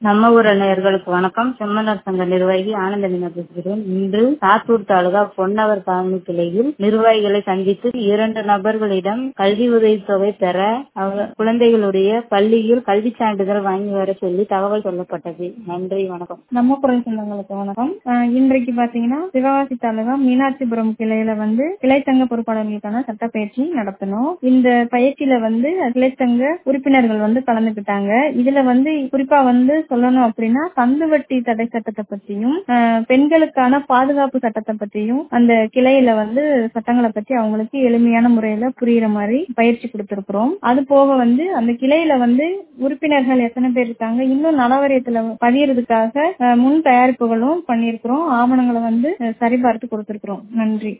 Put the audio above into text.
நம்ம ஊர் நேயர்களுக்கு வணக்கம் செம்மலர் சங்க நிர்வாகி ஆனந்தலிங்க பேசுகிறேன் இன்று சாத்தூர் தாலுகா பொன்னவர் காலனி கிளையில் நிர்வாகிகளை சந்தித்து இரண்டு நபர்களிடம் கல்வி உதவித்தொகை பெற அவங்க குழந்தைகளுடைய பள்ளியில் கல்வி சான்றிதழ் வாங்கி வர சொல்லி தகவல் சொல்லப்பட்டது நன்றி வணக்கம் நம்ம குரல் சொந்தங்களுக்கு வணக்கம் அஹ் இன்றைக்கு பாத்தீங்கன்னா சிவகாசி தாலுகா மீனாட்சிபுரம் கிளையில வந்து கிளைச்சங்க பொறுப்பாளர்களுக்கான சட்டப்பயிற்சி நடத்தணும் இந்த பயிற்சியில வந்து கிளைச்சங்க உறுப்பினர்கள் வந்து கலந்துக்கிட்டாங்க இதுல வந்து குறிப்பா வந்து சொல்லணும் அப்படின்னா கந்து வட்டி தடை சட்டத்தை பத்தியும் அஹ் பெண்களுக்கான பாதுகாப்பு சட்டத்தை பத்தியும் அந்த கிளையில வந்து சட்டங்களை பத்தி அவங்களுக்கு எளிமையான முறையில புரியுற மாதிரி பயிற்சி கொடுத்திருக்கிறோம் அது போக வந்து அந்த கிளையில வந்து உறுப்பினர்கள் எத்தனை பேர் இருக்காங்க இன்னும் நலவரியத்துல பதியறதுக்காக அஹ் முன் தயாரிப்புகளும் பண்ணியிருக்கிறோம் ஆவணங்களை வந்து அஹ் சரிபார்த்து கொடுத்திருக்கிறோம் நன்றி